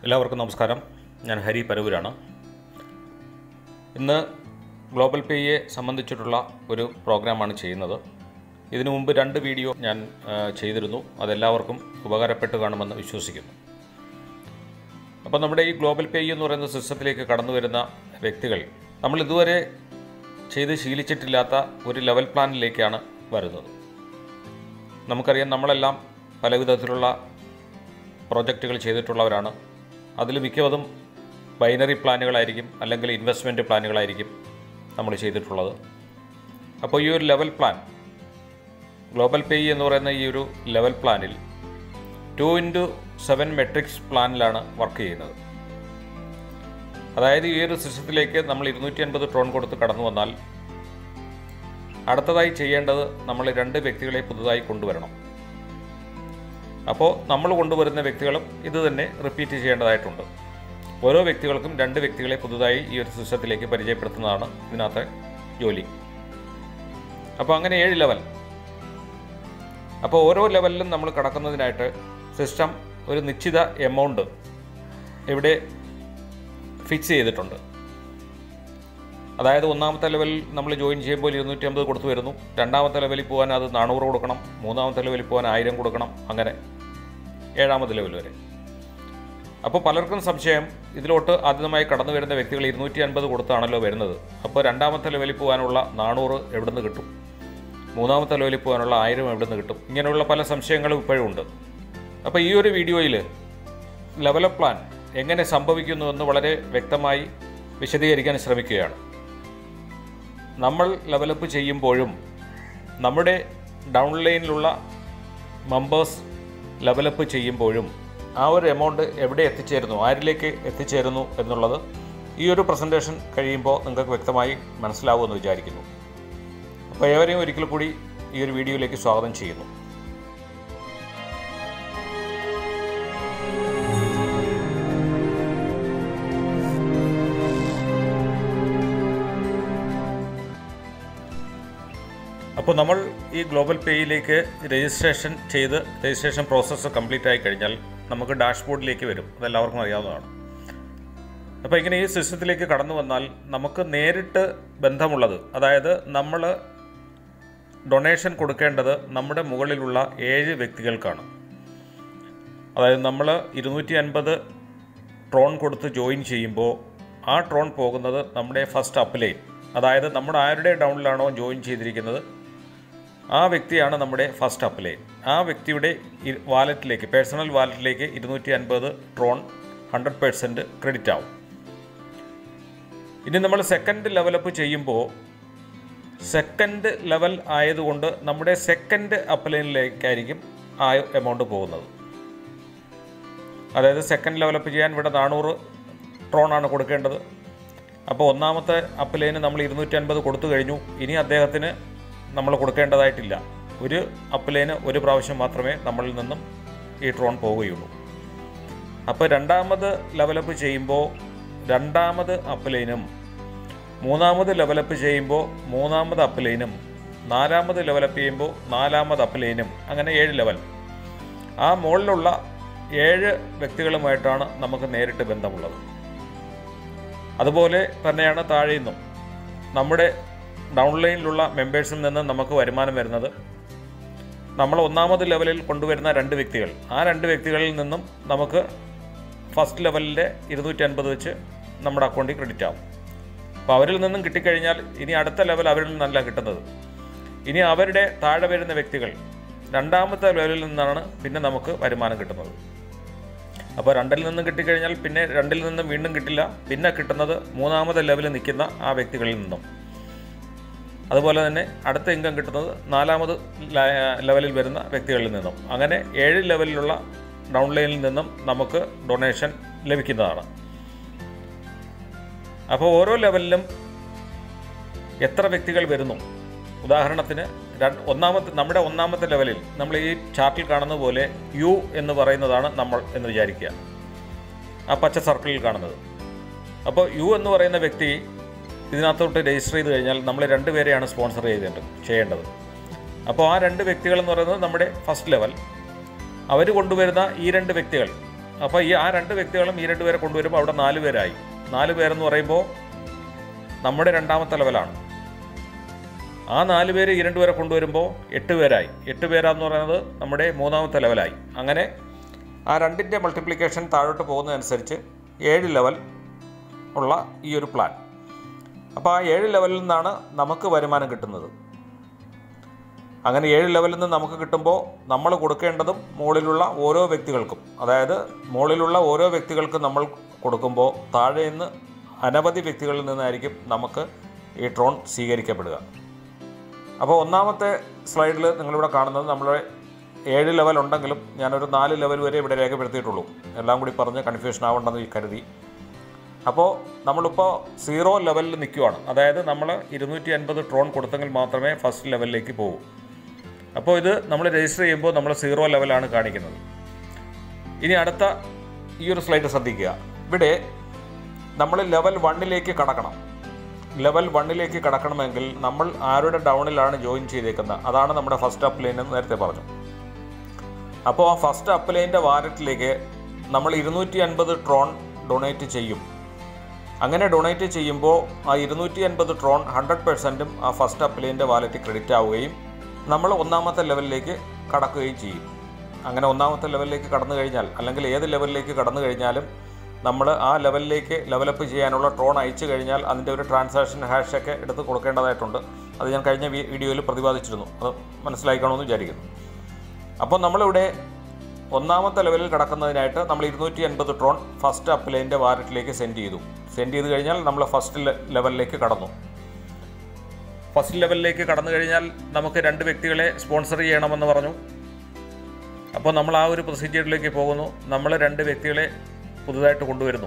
എല്ലാവർക്കും നമസ്കാരം ഞാൻ ഹരി പരവൂരാണ് ഇന്ന് ഗ്ലോബൽ പേയെ സംബന്ധിച്ചിട്ടുള്ള ഒരു പ്രോഗ്രാമാണ് ചെയ്യുന്നത് ഇതിനു മുമ്പ് രണ്ട് വീഡിയോ ഞാൻ ആ, ചെയ്തിരുന്നു അതെല്ലാവർക്കും ഉപകാരപ്പെട്ട് കാണുമെന്ന് വിശ്വസിക്കുന്നു അപ്പോൾ നമ്മുടെ ഈ ഗ്ലോബൽ പേ എന്ന് പറയുന്ന സിസ്റ്റത്തിലേക്ക് കടന്നു വരുന്ന വ്യക്തികൾ നമ്മൾ ഇതുവരെ ചെയ്ത് ശീലിച്ചിട്ടില്ലാത്ത ഒരു ലെവൽ പ്ലാനിലേക്കാണ് വരുന്നത് നമുക്കറിയാം നമ്മളെല്ലാം പല വിധത്തിലുള്ള പ്രോജക്റ്റുകൾ ചെയ്തിട്ടുള്ളവരാണ് അതിൽ മിക്കവതും ബൈനറി പ്ലാനുകളായിരിക്കും അല്ലെങ്കിൽ ഇൻവെസ്റ്റ്മെൻറ്റ് പ്ലാനുകളായിരിക്കും നമ്മൾ ചെയ്തിട്ടുള്ളത് അപ്പോൾ ഈ ഒരു ലെവൽ പ്ലാൻ ഗ്ലോബൽ പേ എന്ന് പറയുന്ന ഈ ഒരു ലെവൽ പ്ലാനിൽ ടു ഇൻറ്റു സെവൻ മെട്രിക്സ് പ്ലാനിലാണ് വർക്ക് ചെയ്യുന്നത് അതായത് ഈ ഒരു സിസ്റ്റത്തിലേക്ക് നമ്മൾ ഇരുന്നൂറ്റി അൻപത് ട്രോൺ കൊടുത്ത് കടന്നു വന്നാൽ അടുത്തതായി ചെയ്യേണ്ടത് നമ്മൾ രണ്ട് വ്യക്തികളെ പുതുതായി കൊണ്ടുവരണം അപ്പോൾ നമ്മൾ കൊണ്ടുവരുന്ന വ്യക്തികളും ഇത് തന്നെ റിപ്പീറ്റ് ചെയ്യേണ്ടതായിട്ടുണ്ട് ഓരോ വ്യക്തികൾക്കും രണ്ട് വ്യക്തികളെ പുതുതായി ഈ ഒരു സിസ്റ്റത്തിലേക്ക് പരിചയപ്പെടുത്തുന്നതാണ് ഇതിനകത്തെ ജോലി അപ്പോൾ അങ്ങനെ ഏഴ് ലെവൽ അപ്പോൾ ഓരോ ലെവലിലും നമ്മൾ കടക്കുന്നതിനായിട്ട് സിസ്റ്റം ഒരു നിശ്ചിത എമൗണ്ട് ഇവിടെ ഫിക്സ് ചെയ്തിട്ടുണ്ട് അതായത് ഒന്നാമത്തെ ലെവലിൽ നമ്മൾ ജോയിൻ ചെയ്യുമ്പോൾ ഇരുന്നൂറ്റി അമ്പത് കൊടുത്തു വരുന്നു രണ്ടാമത്തെ ലെവലിൽ പോകാൻ അത് നാനൂറ് കൊടുക്കണം മൂന്നാമത്തെ ലെവലിൽ പോകാൻ ആയിരം കൊടുക്കണം അങ്ങനെ ഏഴാമത്തെ ലെവൽ വരെ അപ്പോൾ പലർക്കും സംശയം ഇതിലോട്ട് ആദ്യമായി കടന്നു വരുന്ന വ്യക്തികൾ ഇരുന്നൂറ്റി അൻപത് കൊടുത്താണല്ലോ വരുന്നത് അപ്പോൾ രണ്ടാമത്തെ ലെവലിൽ പോകാനുള്ള നാനൂറ് എവിടെ നിന്ന് കിട്ടും മൂന്നാമത്തെ ലെവലിൽ പോകാനുള്ള ആയിരം എവിടെ നിന്ന് കിട്ടും ഇങ്ങനെയുള്ള പല സംശയങ്ങളും ഇപ്പോഴും ഉണ്ട് അപ്പോൾ ഈ ഒരു വീഡിയോയിൽ ലെവലപ്പ് പ്ലാൻ എങ്ങനെ സംഭവിക്കുന്നുവെന്ന് വളരെ വ്യക്തമായി വിശദീകരിക്കാൻ ശ്രമിക്കുകയാണ് നമ്മൾ ലെവലപ്പ് ചെയ്യുമ്പോഴും നമ്മുടെ ഡൗൺലൈനിലുള്ള മെമ്പേഴ്സ് ലെവലപ്പ് ചെയ്യുമ്പോഴും ആ ഒരു എമൗണ്ട് എവിടെ എത്തിച്ചേരുന്നു ആരിലേക്ക് എത്തിച്ചേരുന്നു എന്നുള്ളത് ഈ ഒരു പ്രസൻറ്റേഷൻ കഴിയുമ്പോൾ നിങ്ങൾക്ക് വ്യക്തമായി മനസ്സിലാവുമെന്ന് വിചാരിക്കുന്നു അപ്പോൾ ഏവരെയും ഒരിക്കൽ കൂടി ഈ ഒരു വീഡിയോയിലേക്ക് സ്വാഗതം ചെയ്യുന്നു അപ്പോൾ നമ്മൾ ഈ ഗ്ലോബൽ പേയിലേക്ക് രജിസ്ട്രേഷൻ ചെയ്ത് രജിസ്ട്രേഷൻ പ്രോസസ്സ് കംപ്ലീറ്റ് ആയി കഴിഞ്ഞാൽ നമുക്ക് ഡാഷ്ബോർഡിലേക്ക് വരും അതെല്ലാവർക്കും അറിയാവുന്നതാണ് അപ്പോൾ ഇങ്ങനെ ഈ സിസ്റ്റത്തിലേക്ക് കടന്നു വന്നാൽ നമുക്ക് നേരിട്ട് ബന്ധമുള്ളത് അതായത് നമ്മൾ ഡൊണേഷൻ കൊടുക്കേണ്ടത് നമ്മുടെ മുകളിലുള്ള ഏഴ് വ്യക്തികൾക്കാണ് അതായത് നമ്മൾ ഇരുന്നൂറ്റി അൻപത് ട്രോൺ കൊടുത്ത് ജോയിൻ ചെയ്യുമ്പോൾ ആ ട്രോൺ പോകുന്നത് നമ്മുടെ ഫസ്റ്റ് അപ്ലൈൻ അതായത് നമ്മുടെ ആരുടെ ഡൗണിലാണോ ജോയിൻ ചെയ്തിരിക്കുന്നത് ആ വ്യക്തിയാണ് നമ്മുടെ ഫസ്റ്റ് അപ്ലൈൻ ആ വ്യക്തിയുടെ ഇ- വാലറ്റിലേക്ക് പേഴ്സണൽ വാലറ്റിലേക്ക് ഇരുന്നൂറ്റി അൻപത് ട്രോൺ ഹൺഡ്രഡ് പേഴ്സൻറ്റ് ക്രെഡിറ്റ് ആവും ഇനി നമ്മൾ സെക്കൻഡ് ലെവലപ്പ് ചെയ്യുമ്പോൾ സെക്കൻഡ് ലെവൽ ആയതുകൊണ്ട് നമ്മുടെ സെക്കൻഡ് അപ്ലൈനിലേക്കായിരിക്കും ആ എമൗണ്ട് പോകുന്നത് അതായത് സെക്കൻഡ് ലെവലപ്പ് ചെയ്യാൻ ഇവിടെ നാനൂറ് ട്രോണാണ് കൊടുക്കേണ്ടത് അപ്പോൾ ഒന്നാമത്തെ അപ്ലൈന് നമ്മൾ ഇരുന്നൂറ്റി അൻപത് കൊടുത്തു കഴിഞ്ഞു ഇനി അദ്ദേഹത്തിന് നമ്മൾ കൊടുക്കേണ്ടതായിട്ടില്ല ഒരു അപ്ലൈന് ഒരു പ്രാവശ്യം മാത്രമേ നമ്മളിൽ നിന്നും ഈ ട്രോൺ പോവുകയുള്ളൂ അപ്പോൾ രണ്ടാമത് ലെവലപ്പ് ചെയ്യുമ്പോൾ രണ്ടാമത് അപ്ലൈനും മൂന്നാമത് ലെവലപ്പ് ചെയ്യുമ്പോൾ മൂന്നാമത് അപ്ലൈനും നാലാമത് ലെവലപ്പ് ചെയ്യുമ്പോൾ നാലാമത് അപ്ലൈനും അങ്ങനെ ഏഴ് ലെവൽ ആ മുകളിലുള്ള ഏഴ് വ്യക്തികളുമായിട്ടാണ് നമുക്ക് നേരിട്ട് ബന്ധമുള്ളത് അതുപോലെ തന്നെയാണ് താഴെ നിന്നും നമ്മുടെ ഡൗൺലൈനിലുള്ള മെമ്പേഴ്സിൽ നിന്ന് നമുക്ക് വരുമാനം വരുന്നത് നമ്മൾ ഒന്നാമത് ലെവലിൽ കൊണ്ടുവരുന്ന രണ്ട് വ്യക്തികൾ ആ രണ്ട് വ്യക്തികളിൽ നിന്നും നമുക്ക് ഫസ്റ്റ് ലെവലിൻ്റെ ഇരുന്നൂറ്റി അൻപത് വെച്ച് നമ്മുടെ അക്കൗണ്ടിൽ ക്രെഡിറ്റ് ആവും അപ്പോൾ അവരിൽ നിന്നും കിട്ടിക്കഴിഞ്ഞാൽ ഇനി അടുത്ത ലെവൽ അവരിൽ നിന്നല്ല കിട്ടുന്നത് ഇനി അവരുടെ താഴെ വരുന്ന വ്യക്തികൾ രണ്ടാമത്തെ ലെവലിൽ നിന്നാണ് പിന്നെ നമുക്ക് വരുമാനം കിട്ടുന്നത് അപ്പോൾ രണ്ടിൽ നിന്നും കിട്ടിക്കഴിഞ്ഞാൽ പിന്നെ രണ്ടിൽ നിന്നും വീണ്ടും കിട്ടില്ല പിന്നെ കിട്ടുന്നത് മൂന്നാമത് ലെവലിൽ നിൽക്കുന്ന ആ വ്യക്തികളിൽ നിന്നും അതുപോലെ തന്നെ അടുത്ത ഇൻകം കിട്ടുന്നത് നാലാമത് ല- ലെവലിൽ വരുന്ന വ്യക്തികളിൽ നിന്നും അങ്ങനെ ഏഴ് ലെവലിലുള്ള ഡൗൺലൈനിൽ നിന്നും നമുക്ക് ഡൊണേഷൻ ലഭിക്കുന്നതാണ് അപ്പോൾ ഓരോ ലെവലിലും എത്ര വ്യക്തികൾ വരുന്നു ഉദാഹരണത്തിന് രണ്ട് ഒന്നാമത്തെ നമ്മുടെ ഒന്നാമത്തെ ലെവലിൽ നമ്മൾ ഈ ചാർട്ടിൽ കാണുന്ന പോലെ യു എന്ന് പറയുന്നതാണ് നമ്മൾ എന്ന് വിചാരിക്കുക ആ പച്ച സർക്കിളിൽ കാണുന്നത് അപ്പോൾ യു എന്ന് പറയുന്ന വ്യക്തി ഇതിനകത്തോട്ട് രജിസ്റ്റർ ചെയ്ത് കഴിഞ്ഞാൽ നമ്മൾ രണ്ടുപേരെയാണ് സ്പോൺസർ ചെയ്തേണ്ടത് ചെയ്യേണ്ടത് അപ്പോൾ ആ രണ്ട് വ്യക്തികൾ എന്ന് പറയുന്നത് നമ്മുടെ ഫസ്റ്റ് ലെവൽ അവർ കൊണ്ടുവരുന്ന ഈ രണ്ട് വ്യക്തികൾ അപ്പോൾ ഈ ആ രണ്ട് വ്യക്തികളും ഈ രണ്ട് പേരെ കൊണ്ടുവരുമ്പോൾ അവിടെ നാല് പേരായി നാല് പേരെന്ന് പറയുമ്പോൾ നമ്മുടെ രണ്ടാമത്തെ ലെവലാണ് ആ നാല് പേര് ഈ രണ്ട് പേരെ കൊണ്ടുവരുമ്പോൾ എട്ട് പേരായി എട്ട് പേരാന്ന് പറയുന്നത് നമ്മുടെ മൂന്നാമത്തെ ലെവലായി അങ്ങനെ ആ രണ്ടിൻ്റെ മൾട്ടിപ്ലിക്കേഷൻ താഴോട്ട് പോകുന്നതനുസരിച്ച് ഏഴ് ലെവൽ ഉള്ള ഈ ഒരു പ്ലാൻ അപ്പോൾ ആ ഏഴ് ലെവലിൽ നിന്നാണ് നമുക്ക് വരുമാനം കിട്ടുന്നത് അങ്ങനെ ഏഴ് ലെവലിൽ നിന്ന് നമുക്ക് കിട്ടുമ്പോൾ നമ്മൾ കൊടുക്കേണ്ടതും മുകളിലുള്ള ഓരോ വ്യക്തികൾക്കും അതായത് മുകളിലുള്ള ഓരോ വ്യക്തികൾക്കും നമ്മൾ കൊടുക്കുമ്പോൾ താഴെ നിന്ന് അനവധി വ്യക്തികളിൽ നിന്നായിരിക്കും നമുക്ക് ഈ ട്രോൺ സ്വീകരിക്കപ്പെടുക അപ്പോൾ ഒന്നാമത്തെ സ്ലൈഡിൽ നിങ്ങളിവിടെ കാണുന്നത് നമ്മളെ ഏഴ് ലെവൽ ഉണ്ടെങ്കിലും ഞാനൊരു നാല് ലെവൽ വരെ ഇവിടെ രേഖപ്പെടുത്തിയിട്ടുള്ളൂ എല്ലാം കൂടി പറഞ്ഞ് കൺഫ്യൂഷൻ ആവണ്ടെന്ന് കരുതി അപ്പോൾ നമ്മളിപ്പോൾ സീറോ ലെവലിൽ നിൽക്കുവാണ് അതായത് നമ്മൾ ഇരുന്നൂറ്റി അൻപത് ട്രോൺ കൊടുത്തെങ്കിൽ മാത്രമേ ഫസ്റ്റ് ലെവലിലേക്ക് പോകൂ അപ്പോൾ ഇത് നമ്മൾ രജിസ്റ്റർ ചെയ്യുമ്പോൾ നമ്മൾ സീറോ ലെവലാണ് കാണിക്കുന്നത് ഇനി അടുത്ത ഈ ഒരു സ്ലൈഡ് ശ്രദ്ധിക്കുക ഇവിടെ നമ്മൾ ലെവൽ വണ്ണിലേക്ക് കടക്കണം ലെവൽ വണ്ണിലേക്ക് കടക്കണമെങ്കിൽ നമ്മൾ ആരുടെ ഡൗണിലാണ് ജോയിൻ ചെയ്തേക്കുന്നത് അതാണ് നമ്മുടെ ഫസ്റ്റ് അപ്പ് ലൈൻ എന്ന് നേരത്തെ പറഞ്ഞു അപ്പോൾ ആ ഫസ്റ്റ് അപ്പ് ലൈൻ്റെ വാലറ്റിലേക്ക് നമ്മൾ ഇരുന്നൂറ്റി അൻപത് ട്രോൺ ഡൊണേറ്റ് ചെയ്യും അങ്ങനെ ഡൊണേറ്റ് ചെയ്യുമ്പോൾ ആ ഇരുന്നൂറ്റി അൻപത് ട്രോൺ ഹൺഡ്രഡ് പെർസെൻറ്റും ആ ഫസ്റ്റ് അപ്പ് ലൈൻ്റെ വാലറ്റ് ക്രെഡിറ്റ് ആവുകയും നമ്മൾ ഒന്നാമത്തെ ലെവലിലേക്ക് കടക്കുകയും ചെയ്യും അങ്ങനെ ഒന്നാമത്തെ ലെവലിലേക്ക് കടന്നു കഴിഞ്ഞാൽ അല്ലെങ്കിൽ ഏത് ലെവലിലേക്ക് കടന്നു കഴിഞ്ഞാലും നമ്മൾ ആ ലെവലിലേക്ക് ലെവലപ്പ് ചെയ്യാനുള്ള ട്രോൺ അയച്ചു കഴിഞ്ഞാൽ അതിൻ്റെ ഒരു ട്രാൻസാക്ഷൻ ഹാഷൊക്കെ എടുത്ത് കൊടുക്കേണ്ടതായിട്ടുണ്ട് അത് ഞാൻ കഴിഞ്ഞ വീ- വീഡിയോയിൽ പ്രതിപാദിച്ചിരുന്നു അത് മനസ്സിലായിക്കണമെന്ന് വിചാരിക്കുന്നു അപ്പോൾ നമ്മളിവിടെ ഒന്നാമത്തെ ലെവലിൽ കടക്കുന്നതിനായിട്ട് നമ്മൾ ഇരുന്നൂറ്റി അൻപത് ട്രോൺ ഫസ്റ്റ് അപ്ലൈൻ്റെ വാലറ്റിലേക്ക് സെൻഡ് ചെയ്തു സെൻഡ് ചെയ്ത് കഴിഞ്ഞാൽ നമ്മൾ ഫസ്റ്റ് ലെവലിലേക്ക് കടന്നു ഫസ്റ്റ് ലെവലിലേക്ക് കടന്നു കഴിഞ്ഞാൽ നമുക്ക് രണ്ട് വ്യക്തികളെ സ്പോൺസർ ചെയ്യണമെന്ന് പറഞ്ഞു അപ്പോൾ നമ്മൾ ആ ഒരു പ്രൊസീജിയറിലേക്ക് പോകുന്നു നമ്മൾ രണ്ട് വ്യക്തികളെ പുതുതായിട്ട് കൊണ്ടുവരുന്നു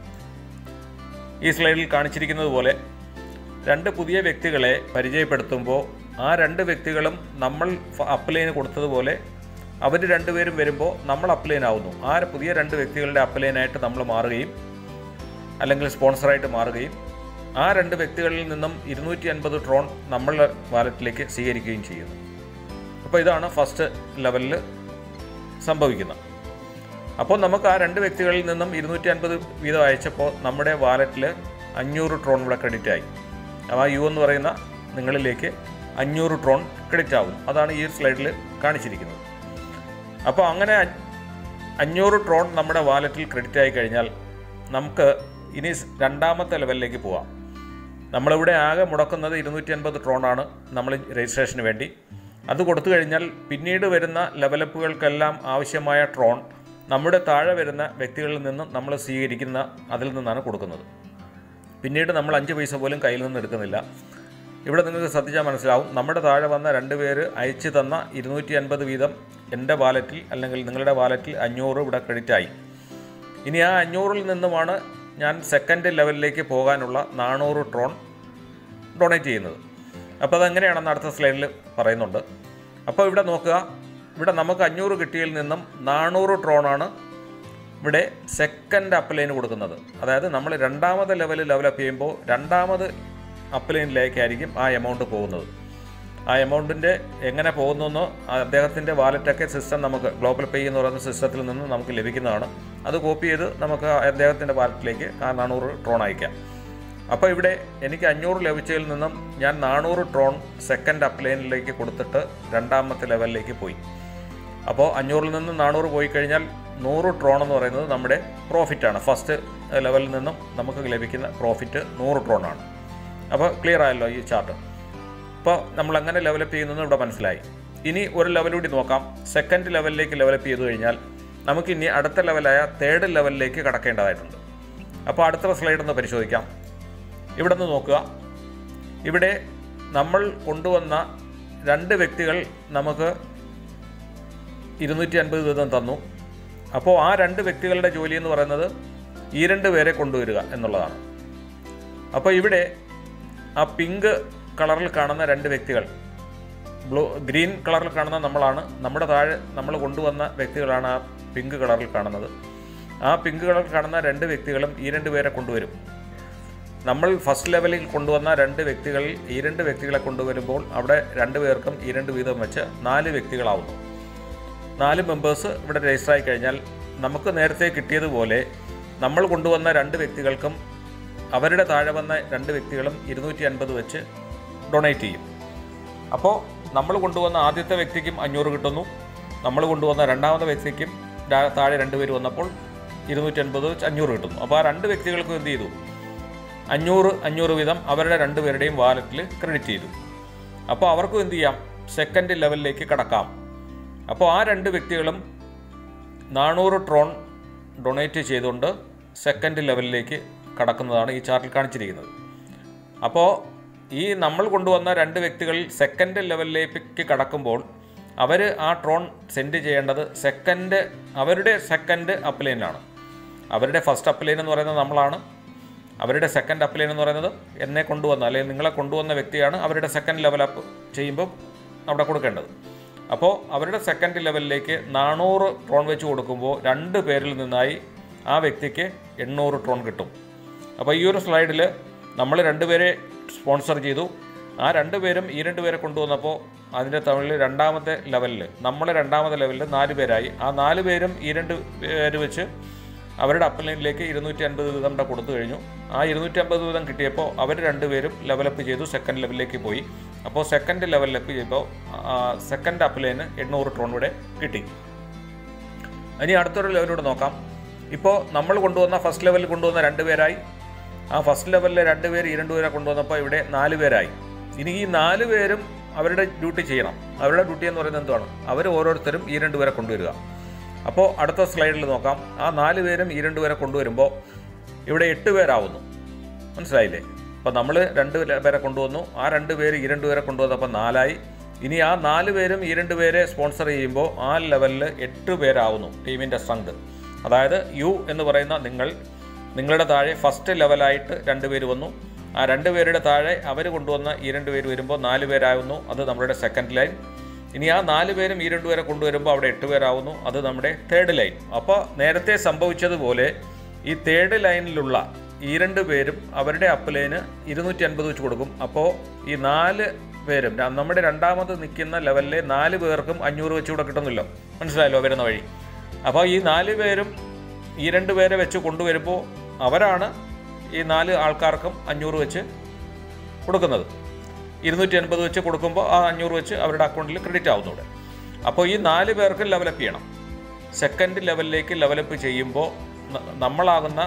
ഈ സ്ലൈഡിൽ കാണിച്ചിരിക്കുന്നത് പോലെ രണ്ട് പുതിയ വ്യക്തികളെ പരിചയപ്പെടുത്തുമ്പോൾ ആ രണ്ട് വ്യക്തികളും നമ്മൾ അപ്ലൈന് കൊടുത്തതുപോലെ അവർ രണ്ടുപേരും വരുമ്പോൾ നമ്മൾ അപ്ലൈൻ ആവുന്നു ആ പുതിയ രണ്ട് വ്യക്തികളുടെ അപ്ലൈനായിട്ട് നമ്മൾ മാറുകയും അല്ലെങ്കിൽ സ്പോൺസറായിട്ട് മാറുകയും ആ രണ്ട് വ്യക്തികളിൽ നിന്നും ഇരുന്നൂറ്റി അൻപത് ട്രോൺ നമ്മളുടെ വാലറ്റിലേക്ക് സ്വീകരിക്കുകയും ചെയ്യുന്നു അപ്പോൾ ഇതാണ് ഫസ്റ്റ് ലെവലിൽ സംഭവിക്കുന്നത് അപ്പോൾ നമുക്ക് ആ രണ്ട് വ്യക്തികളിൽ നിന്നും ഇരുന്നൂറ്റി അൻപത് വീതം അയച്ചപ്പോൾ നമ്മുടെ വാലറ്റിൽ അഞ്ഞൂറ് ട്രോൺ ഇവിടെ ക്രെഡിറ്റ് ആയി അപ്പോൾ ആ യു എന്ന് പറയുന്ന നിങ്ങളിലേക്ക് അഞ്ഞൂറ് ട്രോൺ ക്രെഡിറ്റ് ആവും അതാണ് ഈ സ്ലൈഡിൽ കാണിച്ചിരിക്കുന്നത് അപ്പോൾ അങ്ങനെ അ- അഞ്ഞൂറ് ട്രോൺ നമ്മുടെ വാലറ്റിൽ ക്രെഡിറ്റ് ആയി കഴിഞ്ഞാൽ നമുക്ക് ഇനി സ് രണ്ടാമത്തെ ലെവലിലേക്ക് പോവാം നമ്മളിവിടെ ആകെ മുടക്കുന്നത് ഇരുന്നൂറ്റി അൻപത് ട്രോണാണ് നമ്മൾ രജിസ്ട്രേഷന് വേണ്ടി അത് കൊടുത്തു കഴിഞ്ഞാൽ പിന്നീട് വരുന്ന ലെവലപ്പുകൾക്കെല്ലാം ആവശ്യമായ ട്രോൺ നമ്മുടെ താഴെ വരുന്ന വ്യക്തികളിൽ നിന്നും നമ്മൾ സ്വീകരിക്കുന്ന അതിൽ നിന്നാണ് കൊടുക്കുന്നത് പിന്നീട് നമ്മൾ അഞ്ച് പൈസ പോലും കയ്യിൽ നിന്ന് എടുക്കുന്നില്ല ഇവിടെ നിങ്ങൾക്ക് ശ്രദ്ധിച്ചാൽ മനസ്സിലാവും നമ്മുടെ താഴെ വന്ന രണ്ട് പേര് അയച്ചു തന്ന ഇരുന്നൂറ്റി അൻപത് വീതം എൻ്റെ വാലറ്റിൽ അല്ലെങ്കിൽ നിങ്ങളുടെ വാലറ്റിൽ അഞ്ഞൂറ് ഇവിടെ ക്രെഡിറ്റ് ആയി ഇനി ആ അഞ്ഞൂറിൽ നിന്നുമാണ് ഞാൻ സെക്കൻഡ് ലെവലിലേക്ക് പോകാനുള്ള നാനൂറ് ട്രോൺ ഡൊണേറ്റ് ചെയ്യുന്നത് അപ്പോൾ അതെങ്ങനെയാണെന്ന് അടുത്ത സ്ലൈഡിൽ പറയുന്നുണ്ട് അപ്പോൾ ഇവിടെ നോക്കുക ഇവിടെ നമുക്ക് അഞ്ഞൂറ് കിട്ടിയതിൽ നിന്നും നാനൂറ് ട്രോണാണ് ഇവിടെ സെക്കൻഡ് അപ്ലൈന് കൊടുക്കുന്നത് അതായത് നമ്മൾ രണ്ടാമത് ലെവൽ ലെവലപ്പ് ചെയ്യുമ്പോൾ രണ്ടാമത് അപ്ലൈനിലേക്കായിരിക്കും ആ എമൗണ്ട് പോകുന്നത് ആ എമൗണ്ടിൻ്റെ എങ്ങനെ പോകുന്നു അദ്ദേഹത്തിൻ്റെ വാലറ്റൊക്കെ സിസ്റ്റം നമുക്ക് ഗ്ലോബൽ പേ എന്ന് പറയുന്ന സിസ്റ്റത്തിൽ നിന്ന് നമുക്ക് ലഭിക്കുന്നതാണ് അത് കോപ്പി ചെയ്ത് നമുക്ക് അദ്ദേഹത്തിൻ്റെ വാലറ്റിലേക്ക് ആ നാനൂറ് ട്രോൺ അയക്കാം അപ്പോൾ ഇവിടെ എനിക്ക് അഞ്ഞൂറ് ലഭിച്ചതിൽ നിന്നും ഞാൻ നാനൂറ് ട്രോൺ സെക്കൻഡ് അപ്ലൈനിലേക്ക് കൊടുത്തിട്ട് രണ്ടാമത്തെ ലെവലിലേക്ക് പോയി അപ്പോൾ അഞ്ഞൂറിൽ നിന്ന് നാനൂറ് പോയി കഴിഞ്ഞാൽ നൂറ് ട്രോൺ എന്ന് പറയുന്നത് നമ്മുടെ പ്രോഫിറ്റാണ് ഫസ്റ്റ് ലെവലിൽ നിന്നും നമുക്ക് ലഭിക്കുന്ന പ്രോഫിറ്റ് നൂറ് ട്രോണാണ് അപ്പോൾ ക്ലിയർ ആയല്ലോ ഈ ചാർട്ട് ഇപ്പോൾ നമ്മൾ എങ്ങനെ ഡെവലപ്പ് ചെയ്യുന്നത് ഇവിടെ മനസ്സിലായി ഇനി ഒരു ലെവൽ കൂടി നോക്കാം സെക്കൻഡ് ലെവലിലേക്ക് ഡെവലപ്പ് ചെയ്തു കഴിഞ്ഞാൽ നമുക്ക് ഇനി അടുത്ത ലെവലായ തേർഡ് ലെവലിലേക്ക് കടക്കേണ്ടതായിട്ടുണ്ട് അപ്പോൾ അടുത്ത സ്ലൈഡ് ഒന്ന് പരിശോധിക്കാം ഇവിടെ നിന്ന് നോക്കുക ഇവിടെ നമ്മൾ കൊണ്ടുവന്ന രണ്ട് വ്യക്തികൾ നമുക്ക് ഇരുന്നൂറ്റി അൻപത് വീതം തന്നു അപ്പോൾ ആ രണ്ട് വ്യക്തികളുടെ ജോലി എന്ന് പറയുന്നത് ഈ രണ്ട് പേരെ കൊണ്ടുവരിക എന്നുള്ളതാണ് അപ്പോൾ ഇവിടെ ആ പിങ്ക് കളറിൽ കാണുന്ന രണ്ട് വ്യക്തികൾ ബ്ലൂ ഗ്രീൻ കളറിൽ കാണുന്ന നമ്മളാണ് നമ്മുടെ താഴെ നമ്മൾ കൊണ്ടുവന്ന വ്യക്തികളാണ് ആ പിങ്ക് കളറിൽ കാണുന്നത് ആ പിങ്ക് കളറിൽ കാണുന്ന രണ്ട് വ്യക്തികളും ഈ രണ്ട് പേരെ കൊണ്ടുവരും നമ്മൾ ഫസ്റ്റ് ലെവലിൽ കൊണ്ടുവന്ന രണ്ട് വ്യക്തികൾ ഈ രണ്ട് വ്യക്തികളെ കൊണ്ടുവരുമ്പോൾ അവിടെ രണ്ട് പേർക്കും ഈ രണ്ട് വീതം വെച്ച് നാല് വ്യക്തികളാവുന്നു നാല് മെമ്പേഴ്സ് ഇവിടെ രജിസ്റ്റർ ആയി കഴിഞ്ഞാൽ നമുക്ക് നേരത്തെ കിട്ടിയതുപോലെ നമ്മൾ കൊണ്ടുവന്ന രണ്ട് വ്യക്തികൾക്കും അവരുടെ താഴെ വന്ന രണ്ട് വ്യക്തികളും ഇരുന്നൂറ്റി അൻപത് വെച്ച് ഡൊണേറ്റ് ചെയ്യും അപ്പോൾ നമ്മൾ കൊണ്ടുവന്ന ആദ്യത്തെ വ്യക്തിക്കും അഞ്ഞൂറ് കിട്ടുന്നു നമ്മൾ കൊണ്ടുവന്ന രണ്ടാമത്തെ വ്യക്തിക്കും രാ- താഴെ രണ്ടുപേര് വന്നപ്പോൾ ഇരുന്നൂറ്റി അൻപത് വെച്ച് അഞ്ഞൂറ് കിട്ടുന്നു അപ്പോൾ ആ രണ്ട് വ്യക്തികൾക്കും എന്ത് ചെയ്തു അഞ്ഞൂറ് അഞ്ഞൂറ് വീതം അവരുടെ രണ്ടുപേരുടെയും വാലറ്റിൽ ക്രെഡിറ്റ് ചെയ്തു അപ്പോൾ അവർക്കും എന്ത് ചെയ്യാം സെക്കൻഡ് ലെവലിലേക്ക് കടക്കാം അപ്പോൾ ആ രണ്ട് വ്യക്തികളും നാനൂറ് ട്രോൺ ഡൊണേറ്റ് ചെയ്തുകൊണ്ട് സെക്കൻഡ് ലെവലിലേക്ക് കടക്കുന്നതാണ് ഈ ചാർട്ടിൽ കാണിച്ചിരിക്കുന്നത് അപ്പോൾ ഈ നമ്മൾ കൊണ്ടുവന്ന രണ്ട് വ്യക്തികൾ സെക്കൻഡ് ലെവലിലേക്ക് കടക്കുമ്പോൾ അവർ ആ ട്രോൺ സെൻഡ് ചെയ്യേണ്ടത് സെക്കൻഡ് അവരുടെ സെക്കൻഡ് അപ്ലൈനാണ് അവരുടെ ഫസ്റ്റ് അപ്ലൈൻ എന്ന് പറയുന്നത് നമ്മളാണ് അവരുടെ സെക്കൻഡ് അപ്ലൈൻ എന്ന് പറയുന്നത് എന്നെ കൊണ്ടുവന്ന അല്ലെങ്കിൽ നിങ്ങളെ കൊണ്ടുവന്ന വ്യക്തിയാണ് അവരുടെ സെക്കൻഡ് ലെവൽ അപ്പ് ചെയ്യുമ്പോൾ അവിടെ കൊടുക്കേണ്ടത് അപ്പോൾ അവരുടെ സെക്കൻഡ് ലെവലിലേക്ക് നാനൂറ് ട്രോൺ വെച്ച് കൊടുക്കുമ്പോൾ രണ്ട് പേരിൽ നിന്നായി ആ വ്യക്തിക്ക് എണ്ണൂറ് ട്രോൺ കിട്ടും അപ്പോൾ ഈ ഒരു സ്ലൈഡിൽ നമ്മൾ രണ്ടുപേരെ സ്പോൺസർ ചെയ്തു ആ രണ്ടുപേരും ഈ രണ്ട് പേരെ കൊണ്ടുവന്നപ്പോൾ അതിൻ്റെ തമിഴിൽ രണ്ടാമത്തെ ലെവലിൽ നമ്മൾ രണ്ടാമത്തെ ലെവലിൽ നാല് പേരായി ആ നാല് പേരും ഈ രണ്ട് പേര് വെച്ച് അവരുടെ അപ്പലൈനിലേക്ക് ഇരുന്നൂറ്റി അൻപത് വീതം കൂടെ കൊടുത്തു കഴിഞ്ഞു ആ ഇരുന്നൂറ്റി അമ്പത് വീതം കിട്ടിയപ്പോൾ അവർ രണ്ടുപേരും ലെവലപ്പ് ചെയ്തു സെക്കൻഡ് ലെവലിലേക്ക് പോയി അപ്പോൾ സെക്കൻഡ് ലെവലിലേക്ക് ചെയ്യുമ്പോൾ സെക്കൻഡ് അപ്പലൈന് എണ്ണൂറ് ട്രോൺ കൂടെ കിട്ടി ഇനി അടുത്തൊരു ലെവലിലൂടെ നോക്കാം ഇപ്പോൾ നമ്മൾ കൊണ്ടുവന്ന ഫസ്റ്റ് ലെവലിൽ കൊണ്ടുവന്ന രണ്ട് പേരായി ആ ഫസ്റ്റ് ലെവലിലെ രണ്ട് പേര് ഈ രണ്ട് പേരെ കൊണ്ടുവന്നപ്പോൾ ഇവിടെ നാല് പേരായി ഇനി ഈ നാല് പേരും അവരുടെ ഡ്യൂട്ടി ചെയ്യണം അവരുടെ ഡ്യൂട്ടി എന്ന് പറയുന്നത് എന്താണ് അവർ ഓരോരുത്തരും ഈ രണ്ട് പേരെ കൊണ്ടുവരിക അപ്പോൾ അടുത്ത സ്ലൈഡിൽ നോക്കാം ആ നാല് പേരും ഈ രണ്ട് പേരെ കൊണ്ടുവരുമ്പോൾ ഇവിടെ എട്ട് പേരാവുന്നു മനസ്സിലായില്ലേ അപ്പോൾ നമ്മൾ രണ്ട് പേരെ കൊണ്ടുവന്നു ആ രണ്ട് പേര് ഈ രണ്ട് പേരെ കൊണ്ടുവന്നപ്പോൾ നാലായി ഇനി ആ നാല് പേരും ഈ രണ്ട് പേരെ സ്പോൺസർ ചെയ്യുമ്പോൾ ആ ലെവലിൽ എട്ട് പേരാവുന്നു ടീമിൻ്റെ സ്ട്രെങ്ത് അതായത് യു എന്ന് പറയുന്ന നിങ്ങൾ നിങ്ങളുടെ താഴെ ഫസ്റ്റ് ലെവലായിട്ട് രണ്ട് പേര് വന്നു ആ രണ്ട് പേരുടെ താഴെ അവർ കൊണ്ടുവന്ന ഈ രണ്ട് പേര് വരുമ്പോൾ നാല് പേരാവുന്നു അത് നമ്മുടെ സെക്കൻഡ് ലൈൻ ഇനി ആ നാല് പേരും ഈ രണ്ട് പേരെ കൊണ്ടുവരുമ്പോൾ അവിടെ എട്ട് പേരാവുന്നു അത് നമ്മുടെ തേർഡ് ലൈൻ അപ്പോൾ നേരത്തെ സംഭവിച്ചതുപോലെ ഈ തേർഡ് ലൈനിലുള്ള ഈ രണ്ട് പേരും അവരുടെ അപ്പ് ലൈന് ഇരുന്നൂറ്റി അൻപത് വെച്ച് കൊടുക്കും അപ്പോൾ ഈ നാല് പേരും ര- നമ്മുടെ രണ്ടാമത് നിൽക്കുന്ന ലെവലിലെ നാല് പേർക്കും അഞ്ഞൂറ് വെച്ച് കൂടെ കിട്ടുന്നില്ലോ മനസ്സിലായല്ലോ വരുന്ന വഴി അപ്പോൾ ഈ നാല് പേരും ഈ രണ്ട് പേരെ വെച്ച് കൊണ്ടുവരുമ്പോൾ അവരാണ് ഈ നാല് ആൾക്കാർക്കും അഞ്ഞൂറ് വെച്ച് കൊടുക്കുന്നത് ഇരുന്നൂറ്റി അൻപത് വെച്ച് കൊടുക്കുമ്പോൾ ആ അഞ്ഞൂറ് വെച്ച് അവരുടെ അക്കൗണ്ടിൽ ക്രെഡിറ്റ് ആവുന്നു ഇവിടെ അപ്പോൾ ഈ നാല് പേർക്ക് ലെവലപ്പ് ചെയ്യണം സെക്കൻഡ് ലെവലിലേക്ക് ലെവലപ്പ് ചെയ്യുമ്പോൾ ന- നമ്മളാകുന്ന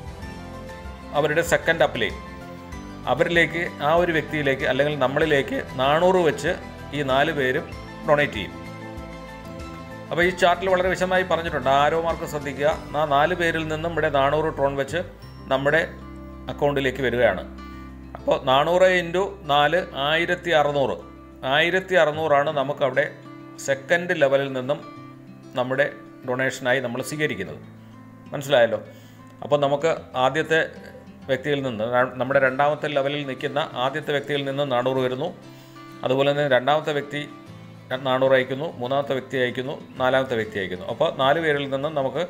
അവരുടെ സെക്കൻഡ് അപ്ലൈ അവരിലേക്ക് ആ ഒരു വ്യക്തിയിലേക്ക് അല്ലെങ്കിൽ നമ്മളിലേക്ക് നാനൂറ് വെച്ച് ഈ നാല് പേരും ഡൊണേറ്റ് ചെയ്യും അപ്പോൾ ഈ ചാർട്ടിൽ വളരെ വിശദമായി പറഞ്ഞിട്ടുണ്ട് ആരോ മാർക്ക് ശ്രദ്ധിക്കുക ആ നാല് പേരിൽ നിന്നും ഇവിടെ നാനൂറ് ട്രോൺ വെച്ച് നമ്മുടെ അക്കൗണ്ടിലേക്ക് വരികയാണ് അപ്പോൾ നാനൂറ് ഇൻറ്റു നാല് ആയിരത്തി അറുന്നൂറ് ആയിരത്തി അറുന്നൂറാണ് നമുക്കവിടെ സെക്കൻഡ് ലെവലിൽ നിന്നും നമ്മുടെ ഡൊണേഷനായി നമ്മൾ സ്വീകരിക്കുന്നത് മനസ്സിലായല്ലോ അപ്പോൾ നമുക്ക് ആദ്യത്തെ വ്യക്തിയിൽ നിന്ന് ര- നമ്മുടെ രണ്ടാമത്തെ ലെവലിൽ നിൽക്കുന്ന ആദ്യത്തെ വ്യക്തിയിൽ നിന്ന് നാനൂറ് വരുന്നു അതുപോലെ തന്നെ രണ്ടാമത്തെ വ്യക്തി നാനൂറ് അയക്കുന്നു മൂന്നാമത്തെ വ്യക്തി അയക്കുന്നു നാലാമത്തെ വ്യക്തി അയക്കുന്നു അപ്പോൾ നാല് പേരിൽ നിന്നും നമുക്ക്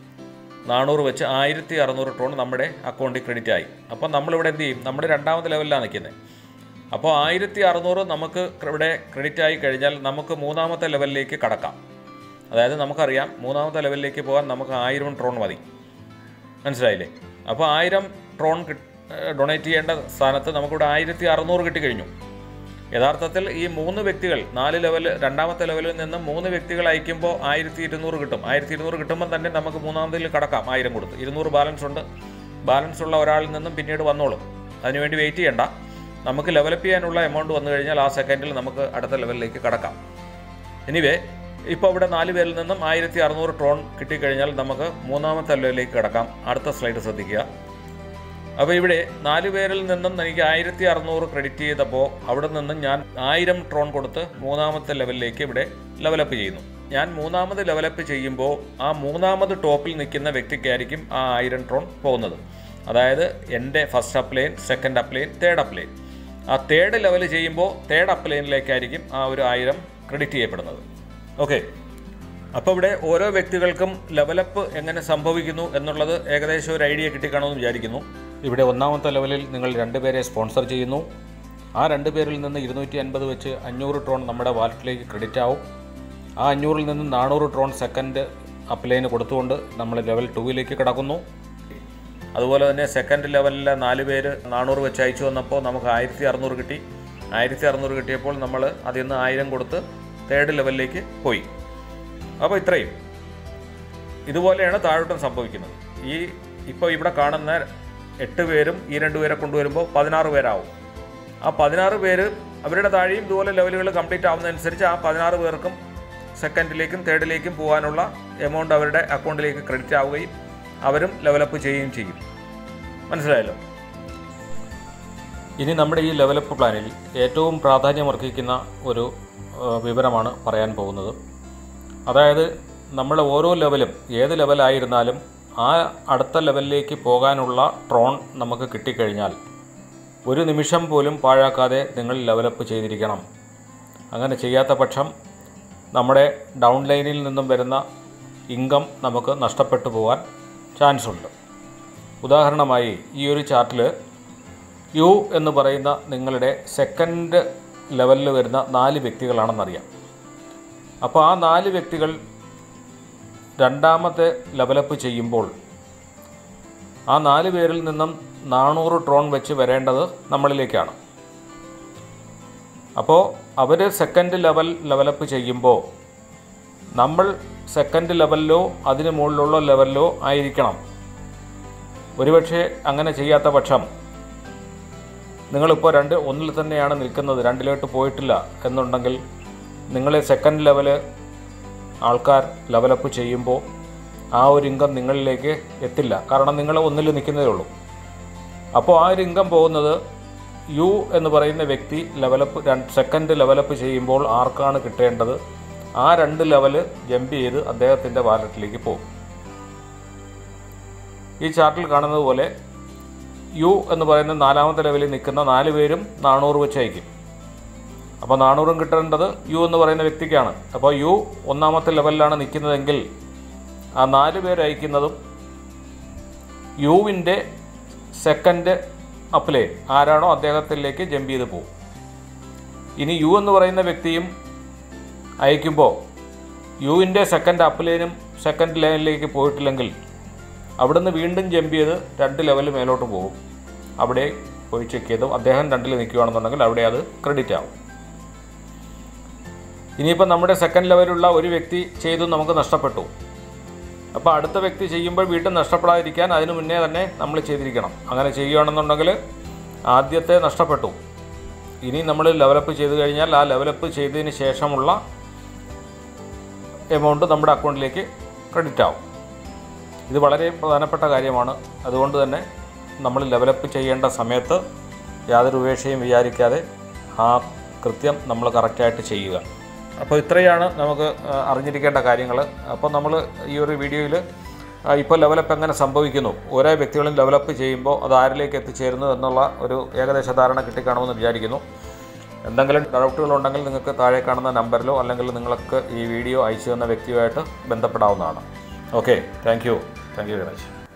നാനൂറ് വെച്ച് ആയിരത്തി അറുന്നൂറ് ടോൺ നമ്മുടെ അക്കൗണ്ടിൽ ക്രെഡിറ്റ് ആയി അപ്പോൾ നമ്മളിവിടെ എന്ത് ചെയ്യും നമ്മുടെ രണ്ടാമത്തെ ലെവലിലാണ് നിൽക്കുന്നത് അപ്പോൾ ആയിരത്തി അറുന്നൂറ് നമുക്ക് ഇവിടെ ക്രെഡിറ്റ് ആയി കഴിഞ്ഞാൽ നമുക്ക് മൂന്നാമത്തെ ലെവലിലേക്ക് കടക്കാം അതായത് നമുക്കറിയാം മൂന്നാമത്തെ ലെവലിലേക്ക് പോകാൻ നമുക്ക് ആയിരം ട്രോൺ മതി മനസ്സിലായില്ലേ അപ്പോൾ ആയിരം ട്രോൺ ഡൊണേറ്റ് ചെയ്യേണ്ട സ്ഥാനത്ത് നമുക്കിവിടെ ആയിരത്തി അറുന്നൂറ് കിട്ടിക്കഴിഞ്ഞു യഥാർത്ഥത്തിൽ ഈ മൂന്ന് വ്യക്തികൾ നാല് ലെവൽ രണ്ടാമത്തെ ലെവലിൽ നിന്ന് മൂന്ന് വ്യക്തികൾ അയക്കുമ്പോൾ ആയിരത്തി ഇരുന്നൂറ് കിട്ടും ആയിരത്തി ഇരുന്നൂറ് കിട്ടുമ്പോൾ തന്നെ നമുക്ക് മൂന്നാമതിൽ കടക്കാം ആയിരം കൊടുത്ത് ഇരുന്നൂറ് ബാലൻസ് ഉണ്ട് ബാലൻസ് ഉള്ള ഒരാളിൽ നിന്നും പിന്നീട് വന്നോളും അതിനുവേണ്ടി വെയിറ്റ് ചെയ്യണ്ട നമുക്ക് ലെവലപ്പ് ചെയ്യാനുള്ള എമൗണ്ട് വന്നു കഴിഞ്ഞാൽ ആ സെക്കൻഡിൽ നമുക്ക് അടുത്ത ലെവലിലേക്ക് കടക്കാം എനിവേ ഇപ്പോൾ ഇവിടെ നാല് പേരിൽ നിന്നും ആയിരത്തി അറുന്നൂറ് ട്രോൺ കിട്ടിക്കഴിഞ്ഞാൽ നമുക്ക് മൂന്നാമത്തെ ലെവലിലേക്ക് കടക്കാം അടുത്ത സ്ലൈഡ് ശ്രദ്ധിക്കുക അപ്പോൾ ഇവിടെ നാല് പേരിൽ നിന്നും എനിക്ക് ആയിരത്തി അറുന്നൂറ് ക്രെഡിറ്റ് ചെയ്തപ്പോൾ അവിടെ നിന്നും ഞാൻ ആയിരം ട്രോൺ കൊടുത്ത് മൂന്നാമത്തെ ലെവലിലേക്ക് ഇവിടെ ലെവലപ്പ് ചെയ്യുന്നു ഞാൻ മൂന്നാമത് ലെവലപ്പ് ചെയ്യുമ്പോൾ ആ മൂന്നാമത് ടോപ്പിൽ നിൽക്കുന്ന വ്യക്തിക്കായിരിക്കും ആ ആയിരം ട്രോൺ പോകുന്നത് അതായത് എൻ്റെ first upline second upline third upline ആ തേർഡ് ലെവൽ ചെയ്യുമ്പോൾ തേർഡ് അപ്ലൈനിലേക്കായിരിക്കും ആ ഒരു ആയിരം ക്രെഡിറ്റ് ചെയ്യപ്പെടുന്നത് ഓക്കെ അപ്പോൾ ഇവിടെ ഓരോ വ്യക്തികൾക്കും ലെവലപ്പ് എങ്ങനെ സംഭവിക്കുന്നു എന്നുള്ളത് ഏകദേശം ഒരു ഐഡിയ കിട്ടിക്കാണമെന്ന് വിചാരിക്കുന്നു ഇവിടെ ഒന്നാമത്തെ ലെവലിൽ നിങ്ങൾ രണ്ടുപേരെ സ്പോൺസർ ചെയ്യുന്നു ആ രണ്ട് പേരിൽ നിന്ന് ഇരുന്നൂറ്റി അൻപത് വെച്ച് അഞ്ഞൂറ് ട്രോൺ നമ്മുടെ വാലറ്റിലേക്ക് ക്രെഡിറ്റ് ആവും ആ അഞ്ഞൂറിൽ നിന്ന് നാനൂറ് ട്രോൺ സെക്കൻഡ് അപ്ലൈന് കൊടുത്തുകൊണ്ട് നമ്മൾ ലെവൽ ടൂവിലേക്ക് കിടക്കുന്നു അതുപോലെ തന്നെ സെക്കൻഡ് ലെവലിലെ നാല് പേര് നാനൂറ് വെച്ച് അയച്ചു വന്നപ്പോൾ നമുക്ക് ആയിരത്തി അറുന്നൂറ് കിട്ടി ആയിരത്തി അറുന്നൂറ് കിട്ടിയപ്പോൾ നമ്മൾ അതിൽ നിന്ന് ആയിരം കൊടുത്ത് തേർഡ് ലെവലിലേക്ക് പോയി അപ്പോൾ ഇത്രയും ഇതുപോലെയാണ് താഴോട്ടും സംഭവിക്കുന്നത് ഈ ഇപ്പോൾ ഇവിടെ കാണുന്ന എട്ട് പേരും ഈ രണ്ട് പേരെ കൊണ്ടുവരുമ്പോൾ പതിനാറ് പേരാവും ആ പതിനാറ് പേര് അവരുടെ താഴെയും ഇതുപോലെ ലെവലുകൾ കംപ്ലീറ്റ് ആവുന്നതനുസരിച്ച് ആ പതിനാറ് പേർക്കും സെക്കൻഡിലേക്കും തേർഡിലേക്കും പോകാനുള്ള എമൗണ്ട് അവരുടെ അക്കൗണ്ടിലേക്ക് ക്രെഡിറ്റ് ആവുകയും അവരും ലെവലപ്പ് ചെയ്യുകയും ചെയ്യും മനസ്സിലായല്ലോ ഇനി നമ്മുടെ ഈ ലെവലപ്പ് പ്ലാനിൽ ഏറ്റവും പ്രാധാന്യമർഹിക്കുന്ന ഒരു ആ, വിവരമാണ് പറയാൻ പോകുന്നത് അതായത് നമ്മുടെ ഓരോ ലെവലും ഏത് ലെവലായിരുന്നാലും ആ അടുത്ത ലെവലിലേക്ക് പോകാനുള്ള ട്രോൺ നമുക്ക് കിട്ടിക്കഴിഞ്ഞാൽ ഒരു നിമിഷം പോലും പാഴാക്കാതെ നിങ്ങൾ ലെവലപ്പ് ചെയ്തിരിക്കണം അങ്ങനെ ചെയ്യാത്ത പക്ഷം നമ്മുടെ ഡൗൺ ലൈനിൽ നിന്നും വരുന്ന ഇൻകം നമുക്ക് നഷ്ടപ്പെട്ടു പോകാൻ ചാൻസ് ഉണ്ട് ഉദാഹരണമായി ഈ ഒരു ചാർട്ടിൽ യു എന്ന് പറയുന്ന നിങ്ങളുടെ സെക്കൻഡ് ലെവലിൽ വരുന്ന നാല് വ്യക്തികളാണെന്നറിയാം അപ്പോൾ ആ നാല് വ്യക്തികൾ രണ്ടാമത്തെ ലെവലപ്പ് ചെയ്യുമ്പോൾ ആ നാല് പേരിൽ നിന്നും നാനൂറ് ട്രോൺ വെച്ച് വരേണ്ടത് നമ്മളിലേക്കാണ് അപ്പോൾ അവർ സെക്കൻഡ് ലെവൽ ലെവലപ്പ് ചെയ്യുമ്പോൾ നമ്മൾ സെക്കൻഡ് ലെവലിലോ അതിന് മുകളിലുള്ള ലെവലിലോ ആയിരിക്കണം ഒരുപക്ഷെ അങ്ങനെ ചെയ്യാത്ത പക്ഷം നിങ്ങളിപ്പോൾ രണ്ട് ഒന്നിൽ തന്നെയാണ് നിൽക്കുന്നത് രണ്ടിലോട്ട് പോയിട്ടില്ല എന്നുണ്ടെങ്കിൽ നിങ്ങളെ സെക്കൻഡ് ലെവല് ആൾക്കാർ ലെവലപ്പ് ചെയ്യുമ്പോൾ ആ ഒരു ഇൻകം നിങ്ങളിലേക്ക് എത്തില്ല കാരണം നിങ്ങൾ ഒന്നിൽ നിൽക്കുന്നതേ ഉള്ളൂ അപ്പോൾ ആ ഒരു ഇൻകം പോകുന്നത് യു എന്ന് പറയുന്ന വ്യക്തി ലെവലപ്പ് രണ്ട് സെക്കൻഡ് ലെവലപ്പ് ചെയ്യുമ്പോൾ ആർക്കാണ് കിട്ടേണ്ടത് ആ രണ്ട് ലെവല് ജമ്പ് ചെയ്ത് അദ്ദേഹത്തിൻ്റെ വാലറ്റിലേക്ക് പോകും ഈ ചാർട്ടിൽ കാണുന്നത് പോലെ യു എന്ന് പറയുന്ന നാലാമത്തെ ലെവലിൽ നിൽക്കുന്ന നാല് പേരും നാനൂറ് വെച്ച് അയക്കും അപ്പോൾ നാനൂറും കിട്ടേണ്ടത് യു എന്ന് പറയുന്ന വ്യക്തിക്കാണ് അപ്പോൾ യു ഒന്നാമത്തെ ലെവലിലാണ് നിൽക്കുന്നതെങ്കിൽ ആ നാല് പേര് അയക്കുന്നതും യുവിൻ്റെ സെക്കൻഡ് അപ്ലൈ ആരാണോ അദ്ദേഹത്തിലേക്ക് ജമ്പ് ചെയ്ത് പോകും ഇനി യു എന്ന് പറയുന്ന വ്യക്തിയും അയക്കുമ്പോൾ യുവിൻ്റെ സെക്കൻഡ് അപ്ലൈനും സെക്കൻഡ് ലെവലിലേക്ക് പോയിട്ടില്ലെങ്കിൽ അവിടുന്ന് വീണ്ടും ജമ്പ് ചെയ്ത് രണ്ട് ലെവൽ മേലോട്ട് പോകും അവിടെ പോയി ചെക്ക് ചെയ്തു അദ്ദേഹം രണ്ടിൽ നിൽക്കുകയാണെന്നുണ്ടെങ്കിൽ അവിടെ അത് ക്രെഡിറ്റ് ആവും ഇനിയിപ്പോൾ നമ്മുടെ സെക്കൻഡ് ലെവലുള്ള ഒരു വ്യക്തി ചെയ്തു നമുക്ക് നഷ്ടപ്പെട്ടു അപ്പോൾ അടുത്ത വ്യക്തി ചെയ്യുമ്പോൾ വീണ്ടും നഷ്ടപ്പെടാതിരിക്കാൻ അതിനു മുന്നേ തന്നെ നമ്മൾ ചെയ്തിരിക്കണം അങ്ങനെ ചെയ്യുകയാണെന്നുണ്ടെങ്കിൽ ആദ്യത്തെ നഷ്ടപ്പെട്ടു ഇനി നമ്മൾ ലെവലപ്പ് ചെയ്ത് കഴിഞ്ഞാൽ ആ ലെവലപ്പ് ചെയ്തതിന് ശേഷമുള്ള എമൗണ്ട് നമ്മുടെ അക്കൗണ്ടിലേക്ക് ക്രെഡിറ്റ് ആവും ഇത് വളരെ പ്രധാനപ്പെട്ട കാര്യമാണ് അതുകൊണ്ട് തന്നെ നമ്മൾ ലെവലപ്പ് ചെയ്യേണ്ട സമയത്ത് യാതൊരു ഉപേക്ഷയും വിചാരിക്കാതെ ആ കൃത്യം നമ്മൾ കറക്റ്റായിട്ട് ചെയ്യുക അപ്പോൾ ഇത്രയാണ് നമുക്ക് ആ, അറിഞ്ഞിരിക്കേണ്ട കാര്യങ്ങൾ അപ്പോൾ നമ്മൾ ഈ ഒരു വീഡിയോയിൽ ഇപ്പോൾ ലെവലപ്പ് എങ്ങനെ സംഭവിക്കുന്നു ഓരോ വ്യക്തികളും ലെവലപ്പ് ചെയ്യുമ്പോൾ അത് ആരിലേക്ക് എത്തിച്ചേരുന്നു എന്നുള്ള ഒരു ഏകദേശ ധാരണ കിട്ടിക്കാണുമെന്ന് വിചാരിക്കുന്നു എന്തെങ്കിലും ഡൗട്ടുകളുണ്ടെങ്കിൽ നിങ്ങൾക്ക് താഴെ കാണുന്ന നമ്പറിലോ അല്ലെങ്കിൽ നിങ്ങൾക്ക് ഈ വീഡിയോ അയച്ചു തന്ന വ്യക്തിയുമായിട്ട് ബന്ധപ്പെടാവുന്നതാണ് okay thank you thank you very much